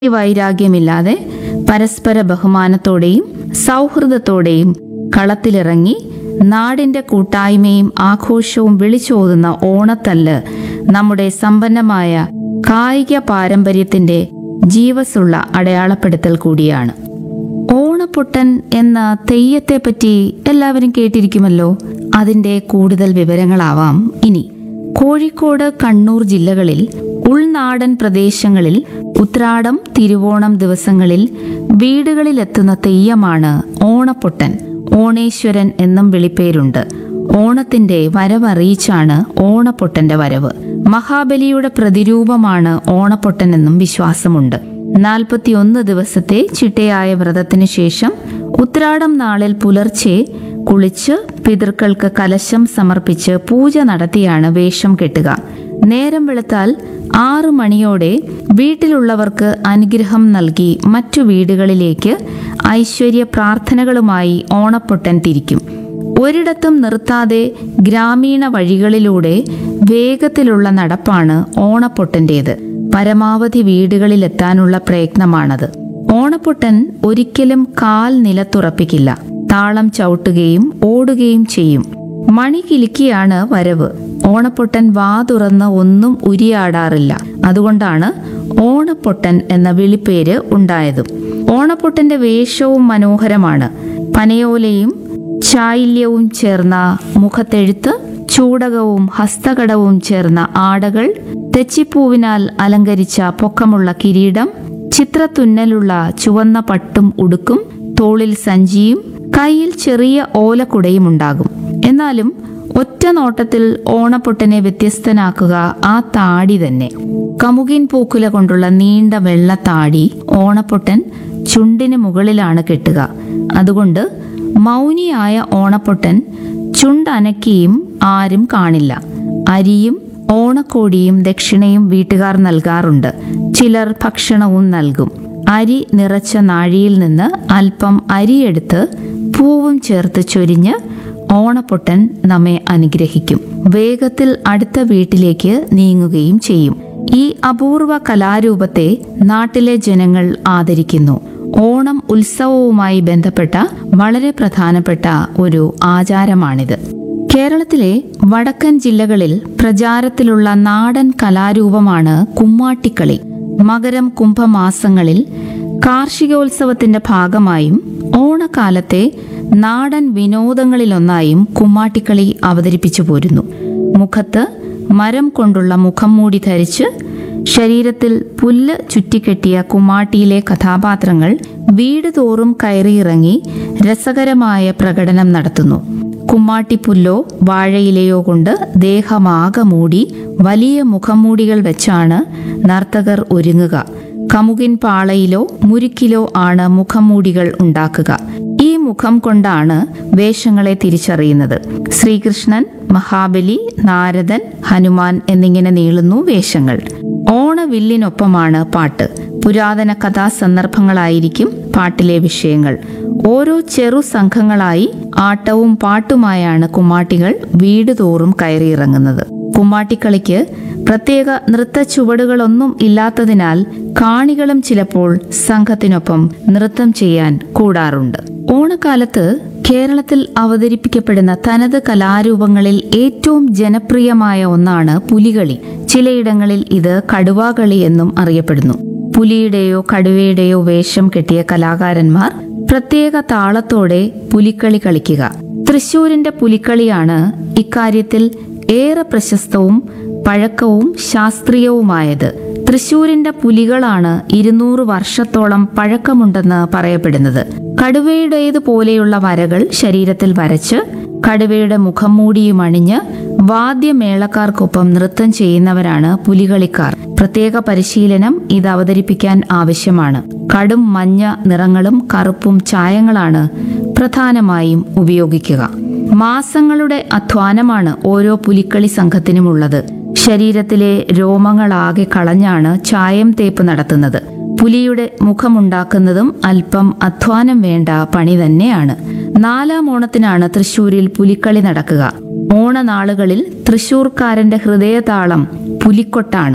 വൈരാഗ്യമില്ലാതെ പരസ്പര ബഹുമാനത്തോടെയും സൗഹൃദത്തോടെയും കളത്തിലിറങ്ങി നാടിന്റെ കൂട്ടായ്മയും ആഘോഷവും വിളിച്ചോതുന്ന ഓണത്തല്ല് നമ്മുടെ സമ്പന്നമായ കായിക പാരമ്പര്യത്തിന്റെ ജീവസുള്ള അടയാളപ്പെടുത്തൽ കൂടിയാണ് ഓണപ്പൊട്ടൻ എന്ന തെയ്യത്തെപ്പറ്റി എല്ലാവരും കേട്ടിരിക്കുമല്ലോ അതിന്റെ കൂടുതൽ വിവരങ്ങളാവാം ഇനി കോഴിക്കോട് കണ്ണൂർ ജില്ലകളിൽ ഉൾനാടൻ പ്രദേശങ്ങളിൽ ഉത്രാടം തിരുവോണം ദിവസങ്ങളിൽ വീടുകളിലെത്തുന്ന തെയ്യമാണ് ഓണപ്പൊട്ടൻ ഓണേശ്വരൻ എന്നും വിളിപ്പേരുണ്ട് ഓണത്തിന്റെ വരവറിയിച്ചാണ് ഓണപ്പൊട്ടന്റെ വരവ് മഹാബലിയുടെ പ്രതിരൂപമാണ് ഓണപ്പൊട്ടൻ എന്നും വിശ്വാസമുണ്ട് നാൽപ്പത്തിയൊന്ന് ദിവസത്തെ ചിട്ടയായ വ്രതത്തിനു ശേഷം ഉത്രാടം നാളിൽ പുലർച്ചെ കുളിച്ച് പിതൃക്കൾക്ക് കലശം സമർപ്പിച്ച് പൂജ നടത്തിയാണ് വേഷം കെട്ടുക നേരം വെളുത്താൽ ആറു മണിയോടെ വീട്ടിലുള്ളവർക്ക് അനുഗ്രഹം നൽകി മറ്റു വീടുകളിലേക്ക് ഐശ്വര്യ പ്രാർത്ഥനകളുമായി ഓണപ്പൊട്ടൻ തിരിക്കും ഒരിടത്തും നിർത്താതെ ഗ്രാമീണ വഴികളിലൂടെ വേഗത്തിലുള്ള നടപ്പാണ് ഓണപ്പൊട്ടന്റേത് പരമാവധി വീടുകളിലെത്താനുള്ള പ്രയത്നമാണത് ഓണപ്പൊട്ടൻ ഒരിക്കലും കാൽ നിലത്തുറപ്പിക്കില്ല താളം ചവിട്ടുകയും ഓടുകയും ചെയ്യും മണി കിലുക്കിയാണ് വരവ് ഓണപ്പൊട്ടൻ വാ തുറന്ന് ഒന്നും ഉരിയാടാറില്ല അതുകൊണ്ടാണ് ഓണപ്പൊട്ടൻ എന്ന വിളിപ്പേര് ഉണ്ടായതും ഓണപ്പൊട്ടന്റെ വേഷവും മനോഹരമാണ് പനയോലയും ചായില്യവും ചേർന്ന മുഖത്തെഴുത്ത് ചൂടകവും ഹസ്തകടവും ചേർന്ന ആടകൾ തെച്ചിപ്പൂവിനാൽ അലങ്കരിച്ച പൊക്കമുള്ള കിരീടം ചിത്രത്തുന്നലുള്ള ചുവന്ന പട്ടും ഉടുക്കും തോളിൽ സഞ്ചിയും കയ്യിൽ ചെറിയ ഓലക്കുടയും ഉണ്ടാകും എന്നാലും ഒറ്റ നോട്ടത്തിൽ ഓണപ്പൊട്ടനെ വ്യത്യസ്തനാക്കുക ആ താടി തന്നെ കമുകിൻ പൂക്കുല കൊണ്ടുള്ള നീണ്ട വെള്ള താടി ഓണപ്പൊട്ടൻ ചുണ്ടിന് മുകളിലാണ് കെട്ടുക അതുകൊണ്ട് മൗനിയായ ഓണപ്പൊട്ടൻ ചുണ്ടനക്കിയും ആരും കാണില്ല അരിയും ഓണക്കോടിയും ദക്ഷിണയും വീട്ടുകാർ നൽകാറുണ്ട് ചിലർ ഭക്ഷണവും നൽകും അരി നിറച്ച നാഴിയിൽ നിന്ന് അല്പം അരിയെടുത്ത് പൂവും ചേർത്ത് ചൊരിഞ്ഞ് ഓണപ്പൊട്ടൻ നമ്മെ അനുഗ്രഹിക്കും വേഗത്തിൽ അടുത്ത വീട്ടിലേക്ക് നീങ്ങുകയും ചെയ്യും ഈ അപൂർവ കലാരൂപത്തെ നാട്ടിലെ ജനങ്ങൾ ആദരിക്കുന്നു ഓണം ഉത്സവവുമായി ബന്ധപ്പെട്ട വളരെ പ്രധാനപ്പെട്ട ഒരു ആചാരമാണിത് കേരളത്തിലെ വടക്കൻ ജില്ലകളിൽ പ്രചാരത്തിലുള്ള നാടൻ കലാരൂപമാണ് കുമ്മാട്ടിക്കളി മകരം കുംഭമാസങ്ങളിൽ കാർഷികോത്സവത്തിന്റെ ഭാഗമായും ഓണക്കാലത്തെ നാടൻ വിനോദങ്ങളിലൊന്നായും കുമ്മാട്ടിക്കളി അവതരിപ്പിച്ചു പോരുന്നു മുഖത്ത് മരം കൊണ്ടുള്ള മുഖം മൂടി ധരിച്ച് ശരീരത്തിൽ പുല്ല് ചുറ്റിക്കെട്ടിയ കുമ്മാട്ടിയിലെ കഥാപാത്രങ്ങൾ വീട് തോറും കയറിയിറങ്ങി രസകരമായ പ്രകടനം നടത്തുന്നു കുമ്മാട്ടിപ്പുല്ലോ വാഴയിലയോ കൊണ്ട് ദേഹമാകെ മൂടി വലിയ മുഖംമൂടികൾ വെച്ചാണ് നർത്തകർ ഒരുങ്ങുക കമുകിൻ പാളയിലോ മുരുക്കിലോ ആണ് മുഖംമൂടികൾ ഉണ്ടാക്കുക ഈ മുഖം കൊണ്ടാണ് വേഷങ്ങളെ തിരിച്ചറിയുന്നത് ശ്രീകൃഷ്ണൻ മഹാബലി നാരദൻ ഹനുമാൻ എന്നിങ്ങനെ നീളുന്നു വേഷങ്ങൾ ഓണവില്ലിനൊപ്പമാണ് പാട്ട് പുരാതന കഥാസന്ദർഭങ്ങളായിരിക്കും പാട്ടിലെ വിഷയങ്ങൾ ഓരോ ചെറു സംഘങ്ങളായി ആട്ടവും പാട്ടുമായാണ് കുമ്മാട്ടികൾ വീട് തോറും കയറിയിറങ്ങുന്നത് കുമ്മാട്ടിക്കളിക്ക് പ്രത്യേക നൃത്ത ചുവടുകളൊന്നും ഇല്ലാത്തതിനാൽ കാണികളും ചിലപ്പോൾ സംഘത്തിനൊപ്പം നൃത്തം ചെയ്യാൻ കൂടാറുണ്ട് ഓണക്കാലത്ത് കേരളത്തിൽ അവതരിപ്പിക്കപ്പെടുന്ന തനത് കലാരൂപങ്ങളിൽ ഏറ്റവും ജനപ്രിയമായ ഒന്നാണ് പുലികളി ചിലയിടങ്ങളിൽ ഇത് കടുവാകളി എന്നും അറിയപ്പെടുന്നു പുലിയുടെയോ കടുവയുടെയോ വേഷം കെട്ടിയ കലാകാരന്മാർ പ്രത്യേക താളത്തോടെ പുലിക്കളി കളിക്കുക തൃശൂരിന്റെ പുലിക്കളിയാണ് ഇക്കാര്യത്തിൽ ഏറെ പ്രശസ്തവും പഴക്കവും ശാസ്ത്രീയവുമായത് തൃശൂരിന്റെ പുലികളാണ് ഇരുന്നൂറ് വർഷത്തോളം പഴക്കമുണ്ടെന്ന് പറയപ്പെടുന്നത് കടുവയുടേതുപോലെയുള്ള വരകൾ ശരീരത്തിൽ വരച്ച് കടുവയുടെ മുഖം മൂടിയും അണിഞ്ഞ് വാദ്യമേളക്കാർക്കൊപ്പം നൃത്തം ചെയ്യുന്നവരാണ് പുലികളിക്കാർ പ്രത്യേക പരിശീലനം ഇത് അവതരിപ്പിക്കാൻ ആവശ്യമാണ് കടും മഞ്ഞ നിറങ്ങളും കറുപ്പും ചായങ്ങളാണ് പ്രധാനമായും ഉപയോഗിക്കുക മാസങ്ങളുടെ അധ്വാനമാണ് ഓരോ പുലിക്കളി സംഘത്തിനുമുള്ളത് ശരീരത്തിലെ രോമങ്ങളാകെ കളഞ്ഞാണ് ചായം തേപ്പ് നടത്തുന്നത് പുലിയുടെ മുഖമുണ്ടാക്കുന്നതും അല്പം അധ്വാനം വേണ്ട പണി തന്നെയാണ് നാലാം ഓണത്തിനാണ് തൃശൂരിൽ പുലിക്കളി നടക്കുക ഓണനാളുകളിൽ തൃശൂർക്കാരന്റെ ഹൃദയതാളം പുലിക്കൊട്ടാണ്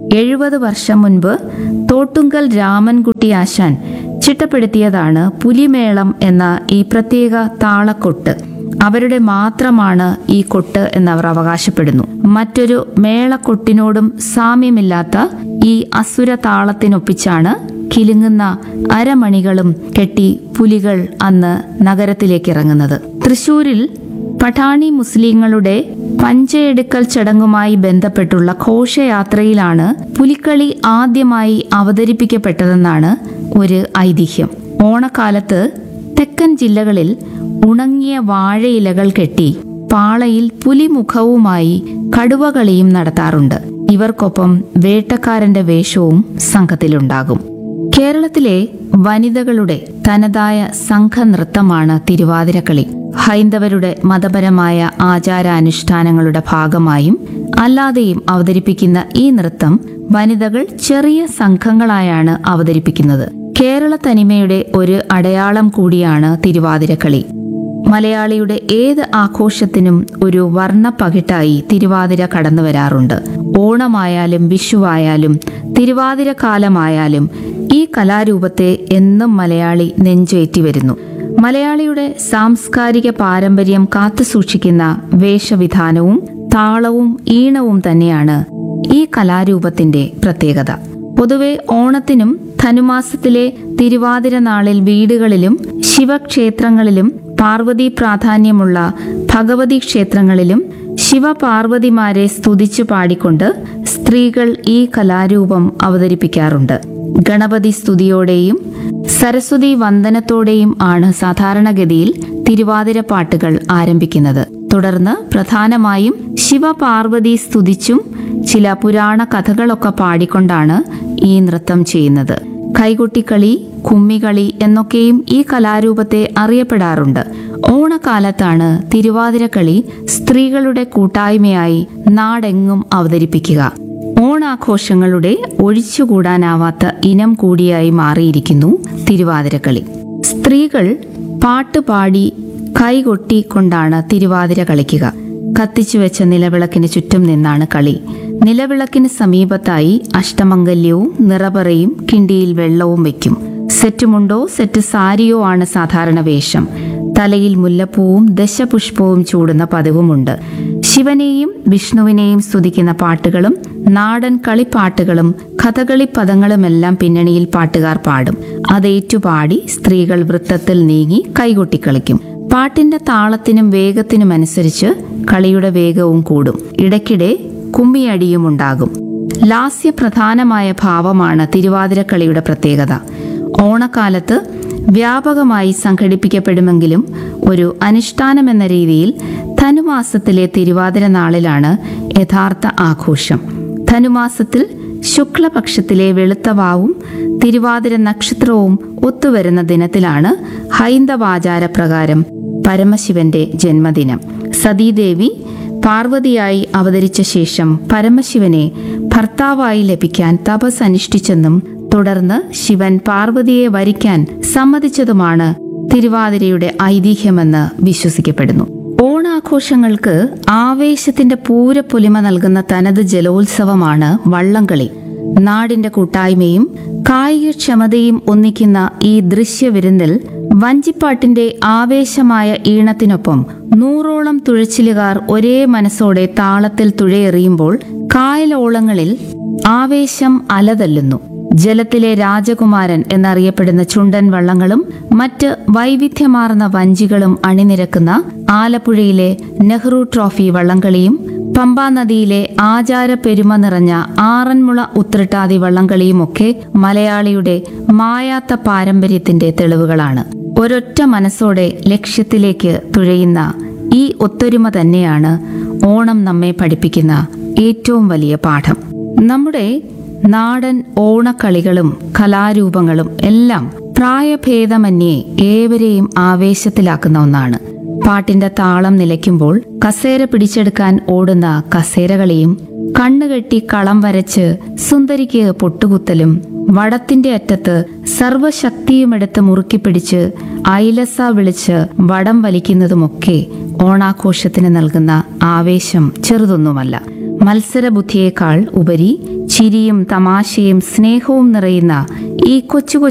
എഴുപത് വർഷം മുൻപ് തോട്ടുങ്കൽ രാമൻകുട്ടി ആശാൻ ചിട്ടപ്പെടുത്തിയതാണ് പുലിമേളം എന്ന ഈ പ്രത്യേക താളക്കൊട്ട് അവരുടെ മാത്രമാണ് ഈ കൊട്ട് എന്നവർ അവകാശപ്പെടുന്നു മറ്റൊരു മേളക്കൊട്ടിനോടും സാമ്യമില്ലാത്ത ഈ അസുര താളത്തിനൊപ്പിച്ചാണ് കിലുങ്ങുന്ന അരമണികളും കെട്ടി പുലികൾ അന്ന് നഗരത്തിലേക്ക് ഇറങ്ങുന്നത് തൃശൂരിൽ പഠാണി മുസ്ലിങ്ങളുടെ പഞ്ചയെടുക്കൽ ചടങ്ങുമായി ബന്ധപ്പെട്ടുള്ള ഘോഷയാത്രയിലാണ് പുലിക്കളി ആദ്യമായി അവതരിപ്പിക്കപ്പെട്ടതെന്നാണ് ഒരു ഐതിഹ്യം ഓണക്കാലത്ത് തെക്കൻ ജില്ലകളിൽ ഉണങ്ങിയ വാഴയിലകൾ കെട്ടി പാളയിൽ പുലിമുഖവുമായി കടുവകളിയും നടത്താറുണ്ട് ഇവർക്കൊപ്പം വേട്ടക്കാരന്റെ വേഷവും സംഘത്തിലുണ്ടാകും കേരളത്തിലെ വനിതകളുടെ തനതായ സംഘനൃത്തമാണ് തിരുവാതിരക്കളി ഹൈന്ദവരുടെ മതപരമായ ആചാരാനുഷ്ഠാനങ്ങളുടെ ഭാഗമായും അല്ലാതെയും അവതരിപ്പിക്കുന്ന ഈ നൃത്തം വനിതകൾ ചെറിയ സംഘങ്ങളായാണ് അവതരിപ്പിക്കുന്നത് കേരള തനിമയുടെ ഒരു അടയാളം കൂടിയാണ് തിരുവാതിരക്കളി മലയാളിയുടെ ഏത് ആഘോഷത്തിനും ഒരു വർണ്ണ പകിട്ടായി തിരുവാതിര കടന്നു വരാറുണ്ട് ഓണമായാലും വിഷുവായാലും തിരുവാതിര കാലമായാലും ഈ കലാരൂപത്തെ എന്നും മലയാളി നെഞ്ചേറ്റി വരുന്നു മലയാളിയുടെ സാംസ്കാരിക പാരമ്പര്യം കാത്തുസൂക്ഷിക്കുന്ന വേഷവിധാനവും താളവും ഈണവും തന്നെയാണ് ഈ കലാരൂപത്തിന്റെ പ്രത്യേകത പൊതുവെ ഓണത്തിനും ധനുമാസത്തിലെ തിരുവാതിര നാളിൽ വീടുകളിലും ശിവക്ഷേത്രങ്ങളിലും പാർവതി പ്രാധാന്യമുള്ള ഭഗവതി ക്ഷേത്രങ്ങളിലും ശിവപാർവതിമാരെ സ്തുതിച്ചു പാടിക്കൊണ്ട് സ്ത്രീകൾ ഈ കലാരൂപം അവതരിപ്പിക്കാറുണ്ട് ഗണപതി സ്തുതിയോടെയും സരസ്വതി വന്ദനത്തോടെയും ആണ് സാധാരണഗതിയിൽ തിരുവാതിര പാട്ടുകൾ ആരംഭിക്കുന്നത് തുടർന്ന് പ്രധാനമായും ശിവപാർവതി സ്തുതിച്ചും ചില പുരാണ കഥകളൊക്കെ പാടിക്കൊണ്ടാണ് ഈ നൃത്തം ചെയ്യുന്നത് കൈകൊട്ടിക്കളി കുമ്മികളി എന്നൊക്കെയും ഈ കലാരൂപത്തെ അറിയപ്പെടാറുണ്ട് ഓണക്കാലത്താണ് തിരുവാതിരക്കളി സ്ത്രീകളുടെ കൂട്ടായ്മയായി നാടെങ്ങും അവതരിപ്പിക്കുക ഓണാഘോഷങ്ങളുടെ ഒഴിച്ചുകൂടാനാവാത്ത ഇനം കൂടിയായി മാറിയിരിക്കുന്നു തിരുവാതിരക്കളി സ്ത്രീകൾ പാട്ടുപാടി കൈകൊട്ടിക്കൊണ്ടാണ് തിരുവാതിര കളിക്കുക കത്തിച്ചു വെച്ച നിലവിളക്കിന് ചുറ്റും നിന്നാണ് കളി നിലവിളക്കിന് സമീപത്തായി അഷ്ടമംഗല്യവും നിറപറയും കിണ്ടിയിൽ വെള്ളവും വയ്ക്കും സെറ്റ് മുണ്ടോ സെറ്റ് സാരിയോ ആണ് സാധാരണ വേഷം തലയിൽ മുല്ലപ്പൂവും ദശപുഷ്പവും ചൂടുന്ന പതിവുമുണ്ട് ശിവനെയും വിഷ്ണുവിനെയും സ്തുതിക്കുന്ന പാട്ടുകളും നാടൻ കളിപ്പാട്ടുകളും കഥകളി പദങ്ങളുമെല്ലാം പിന്നണിയിൽ പാട്ടുകാർ പാടും അതേറ്റുപാടി സ്ത്രീകൾ വൃത്തത്തിൽ നീങ്ങി കൈകൊട്ടിക്കളിക്കും പാട്ടിന്റെ താളത്തിനും വേഗത്തിനുമനുസരിച്ച് കളിയുടെ വേഗവും കൂടും ഇടയ്ക്കിടെ കുമ്മിയടിയും ഉണ്ടാകും ലാസ്യപ്രധാനമായ ഭാവമാണ് തിരുവാതിരക്കളിയുടെ പ്രത്യേകത ഓണക്കാലത്ത് വ്യാപകമായി സംഘടിപ്പിക്കപ്പെടുമെങ്കിലും ഒരു അനുഷ്ഠാനമെന്ന രീതിയിൽ ധനുമാസത്തിലെ തിരുവാതിര നാളിലാണ് യഥാർത്ഥ ആഘോഷം ധനുമാസത്തിൽ ശുക്ലപക്ഷത്തിലെ വെളുത്തവാവും തിരുവാതിര നക്ഷത്രവും ഒത്തുവരുന്ന ദിനത്തിലാണ് ഹൈന്ദവാചാരപ്രകാരം പരമശിവന്റെ ജന്മദിനം സതീദേവി പാർവതിയായി അവതരിച്ച ശേഷം പരമശിവനെ ഭർത്താവായി ലഭിക്കാൻ തപസ് അനുഷ്ഠിച്ചെന്നും തുടർന്ന് ശിവൻ പാർവതിയെ വരിക്കാൻ സമ്മതിച്ചതുമാണ് തിരുവാതിരയുടെ ഐതിഹ്യമെന്ന് വിശ്വസിക്കപ്പെടുന്നു ഓണാഘോഷങ്ങൾക്ക് ആവേശത്തിന്റെ പൂരപ്പൊലിമ നൽകുന്ന തനത് ജലോത്സവമാണ് വള്ളംകളി നാടിന്റെ കൂട്ടായ്മയും കായികക്ഷമതയും ഒന്നിക്കുന്ന ഈ ദൃശ്യവിരുന്നിൽ വഞ്ചിപ്പാട്ടിന്റെ ആവേശമായ ഈണത്തിനൊപ്പം നൂറോളം തുഴച്ചിലുകാർ ഒരേ മനസ്സോടെ താളത്തിൽ തുഴയെറിയുമ്പോൾ കായലോളങ്ങളിൽ ആവേശം അലതല്ലുന്നു ജലത്തിലെ രാജകുമാരൻ എന്നറിയപ്പെടുന്ന ചുണ്ടൻ വള്ളങ്ങളും മറ്റ് വൈവിധ്യമാർന്ന വഞ്ചികളും അണിനിരക്കുന്ന ആലപ്പുഴയിലെ നെഹ്റു ട്രോഫി വള്ളംകളിയും പമ്പാ നദിയിലെ ആചാര പെരുമ നിറഞ്ഞ ആറന്മുള ഉത്രട്ടാതി വള്ളംകളിയുമൊക്കെ മലയാളിയുടെ മായാത്ത പാരമ്പര്യത്തിന്റെ തെളിവുകളാണ് ഒരൊറ്റ മനസ്സോടെ ലക്ഷ്യത്തിലേക്ക് തുഴയുന്ന ഈ ഒത്തൊരുമ തന്നെയാണ് ഓണം നമ്മെ പഠിപ്പിക്കുന്ന ഏറ്റവും വലിയ പാഠം നമ്മുടെ നാടൻ ഓണക്കളികളും കലാരൂപങ്ങളും എല്ലാം പ്രായഭേദമന്യേ ഏവരെയും ആവേശത്തിലാക്കുന്ന ഒന്നാണ് പാട്ടിന്റെ താളം നിലയ്ക്കുമ്പോൾ കസേര പിടിച്ചെടുക്കാൻ ഓടുന്ന കസേരകളിയും കണ്ണുകെട്ടി കളം വരച്ച് സുന്ദരിക്ക് പൊട്ടുകുത്തലും വടത്തിന്റെ അറ്റത്ത് സർവശക്തിയുമെടുത്ത് മുറുക്കിപ്പിടിച്ച് ഐലസ വിളിച്ച് വടം വലിക്കുന്നതുമൊക്കെ ഓണാഘോഷത്തിന് നൽകുന്ന ആവേശം ചെറുതൊന്നുമല്ല മത്സരബുദ്ധിയേക്കാൾ ഉപരി ചിരിയും തമാശയും സ്നേഹവും നിറയുന്ന ഈ കൊച്ചു